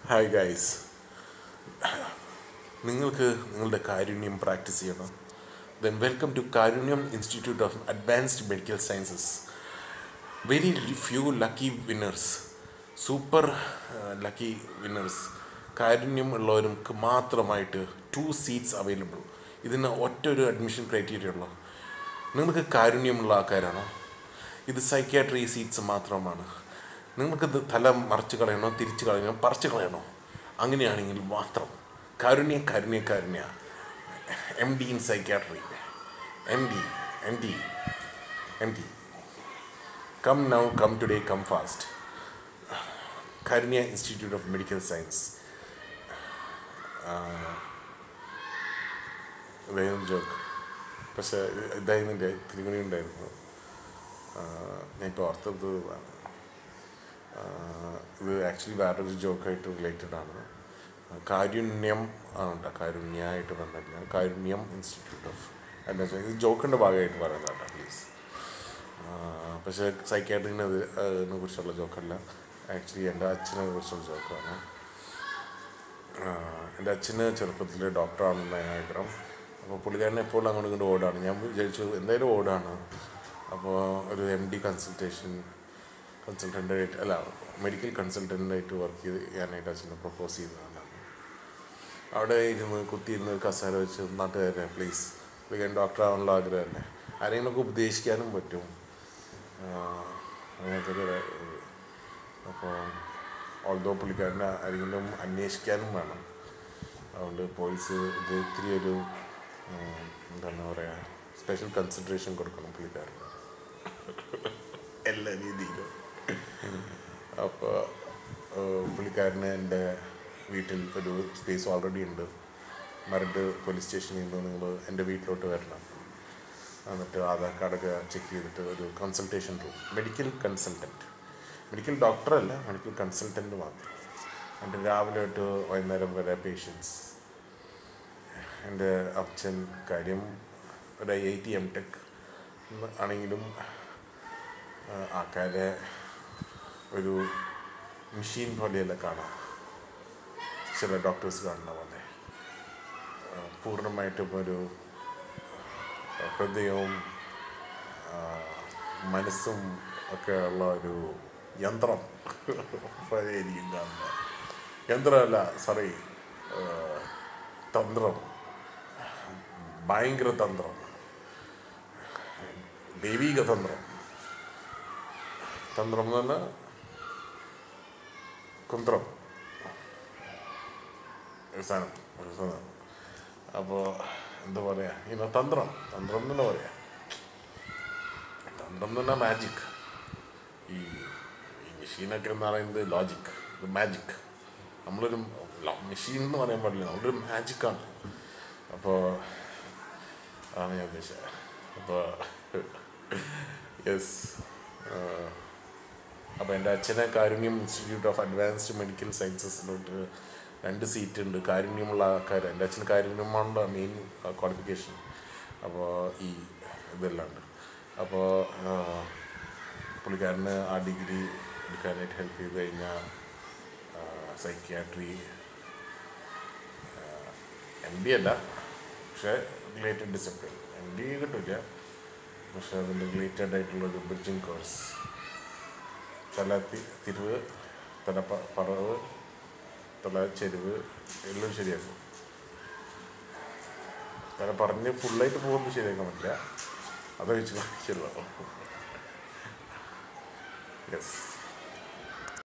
hi guys നിങ്ങൾക്ക് നിങ്ങളുടെ കാരുണ്യം പ്രാക്ടീസ് ചെയ്യണം then welcome to Karunyam institute of advanced medical sciences very few lucky winners super lucky winners കാരുണ്യം ഉള്ളവർക്ക് മാത്രമായിട്ട് ടു സീറ്റ്സ് അവൈലബിൾ ഇതിന് ഒറ്റ ഒരു അഡ്മിഷൻ ക്രൈറ്റീരിയ ഉള്ളൂ നിങ്ങൾക്ക് കാരുണ്യമുള്ള ആൾക്കാരാണോ ഇത് സൈക്യാട്രി സീറ്റ്സ് മാത്രമാണ് നിങ്ങൾക്കിത് തല മറിച്ച് കളയണോ തിരിച്ച് കളയണോ പറിച്ച് കളയണോ അങ്ങനെയാണെങ്കിൽ മാത്രം Karunya Karunya Karunya M D in psychiatry M D M D M D come now come today come fast Karunya institute of medical science വേഗം ജോക്ക് പക്ഷേ ഇതായിരുന്നു എൻ്റെ തിരുമണി ഉണ്ടായിരുന്നു ഞാൻ ഇപ്പോൾ ഓർത്തത് ഇതാണ് ഇത് ആക്ച്വലി വേറൊരു ജോക്കായിട്ട് റിലേറ്റഡ് ആണ് കാരുണ്യം ആണ് കാരുണ്യമായിട്ട് ബന്ധമില്ല കാരുണ്യം ഇൻസ്റ്റിറ്റ്യൂട്ട് ഓഫ് അഡ്വാൻസ് ഇത് ജോക്കിൻ്റെ ഭാഗമായിട്ട് പറയുന്നത് കേട്ടോ പ്ലീസ് പക്ഷേ സൈക്കാട്രിനെ അതിനെ കുറിച്ചുള്ള ജോക്കല്ല ആക്ച്വലി എൻ്റെ അച്ഛനെ കുറിച്ചുള്ള ജോക്കാണ് എൻ്റെ അച്ഛന് ചെറുപ്പത്തിൽ ഡോക്ടറാണെന്ന് ആഗ്രഹം അപ്പോൾ പുള്ളിക്കാരൻ എപ്പോഴും അങ്ങോട്ട് ഇങ്ങോട്ട് ഓടാണ് ഞാൻ വിചാരിച്ചു എന്തായാലും ഓടാണ് അപ്പോൾ ഒരു എം ഡി കൺസൾട്ടേഷൻ കൺസൾട്ടൻ്റായിട്ട് അല്ല മെഡിക്കൽ കൺസൾട്ടൻ്റായിട്ട് വർക്ക് ചെയ്ത് ചെയ്യാനായിട്ട് അച്ഛനെ പ്രപ്പോസ് ചെയ്തതാണ് അവിടെ ഇരുന്ന് കുത്തിയിരുന്ന് ഒരു കസേര വെച്ച് നാട്ടുകാരെ പ്ലീസ് പുള്ളിക്കാരൻ ഡോക്ടർ ആവാനുള്ള ആഗ്രഹമല്ലേ ആരെങ്കിലുമൊക്കെ ഉപദേശിക്കാനും പറ്റും അങ്ങനത്തെ ഒരു അപ്പോൾ ഓൾദോ പുള്ളിക്കാരനെ ആരെങ്കിലും അന്വേഷിക്കാനും വേണം അതുകൊണ്ട് പോലീസ് ഇത് ഇത്തിരി ഒരു എന്താണ് പറയുക സ്പെഷ്യൽ കൺസിഡറേഷൻ കൊടുക്കണം പുള്ളിക്കാരന് എല്ലാ രീതിയിലും അപ്പോൾ പുള്ളിക്കാരന് എൻ്റെ വീട്ടിൽ ഒരു സ്പേസ് ഓൾറെഡി ഉണ്ട് മരട് പോലീസ് സ്റ്റേഷനിൽ നിന്ന് നിങ്ങൾ എൻ്റെ വീട്ടിലോട്ട് വരണം എന്നിട്ട് ആധാർ കാർഡൊക്കെ ചെക്ക് ചെയ്തിട്ട് ഒരു consultation room medical consultant medical ഡോക്ടറല്ല മെഡിക്കൽ കൺസൾട്ടൻറ്റ് മാത്രം എൻ്റെ രാവിലെ തൊട്ട് വൈകുന്നേരം വരെ പേഷ്യൻസ് എൻ്റെ അച്ഛൻ കാര്യം ഒരു I I T M tech ആണെങ്കിലും ആൾക്കാരെ ഒരു മെഷീൻ പോലെയല്ല കാണാം ചില ഡോക്ടേഴ്സ് കാണുന്ന പോലെ പൂർണ്ണമായിട്ടും ഒരു ഹൃദയവും മനസ്സും ഒക്കെ ഉള്ള ഒരു യന്ത്രം പഴയ രീതിയിൽ കാണുന്ന യന്ത്രമല്ല സോറി തന്ത്രം ഭയങ്കര തന്ത്രം ദൈവീക തന്ത്രം തന്ത്രം എന്ന് പറഞ്ഞാൽ കുന്ത്രം അവസാനം അവസാനം അപ്പോൾ എന്താ പറയുക ഇങ്ങനെ തന്ത്രം തന്ത്രം എന്ന് തന്നെ പറയാം തന്ത്രം എന്ന് പറഞ്ഞാൽ മാജിക് ഈ ഈ മെഷീനൊക്കെ എന്ന് പറയുന്നത് ലോജിക് ഇത് മാജിക് നമ്മളൊരു മെഷീൻ എന്ന് പറയാൻ പാടില്ല നമ്മളൊരു മാജിക്കാണ് അപ്പോൾ അതാണ് ഞാൻ ഉദ്ദേശിച്ചത് അപ്പോൾ യെസ് അപ്പോൾ എൻ്റെ അച്ഛനെ Karunyam institute of advanced medical സയൻസസിലോട്ട് രണ്ട് സീറ്റ് ഉണ്ട് കാരുണ്യമുള്ള ആൾക്കാർ എൻ്റെ അച്ഛന് കാരുണ്യമാണ് മെയിൻ ക്വാളിഫിക്കേഷൻ അപ്പോൾ ഈ ഇതെല്ലാം ഉണ്ട് അപ്പോൾ പുള്ളിക്കാരന് ആ ഡിഗ്രി എടുക്കാനായിട്ട് ഹെൽപ്പ് ചെയ്ത് കഴിഞ്ഞാൽ സൈക്യാട്രി എം ഡി അല്ല പക്ഷേ റിലേറ്റഡ് ഡിസിപ്ലിൻ എം ഡി കിട്ടില്ല പക്ഷേ അതിൻ്റെ റിലേറ്റഡ് ആയിട്ടുള്ളൊരു ബ്രിഡ്ജിങ് കോഴ്സ് തല തിരിവ് തല പറവ് തല ചെരുവ് എല്ലാം ശരിയാക്കും തല പറഞ്ഞ് ഫുള്ളായിട്ട് പോകുമ്പോൾ ശരിയാക്കാൻ പറ്റില്ല അത് വെച്ച് ശരിയാവും യെസ്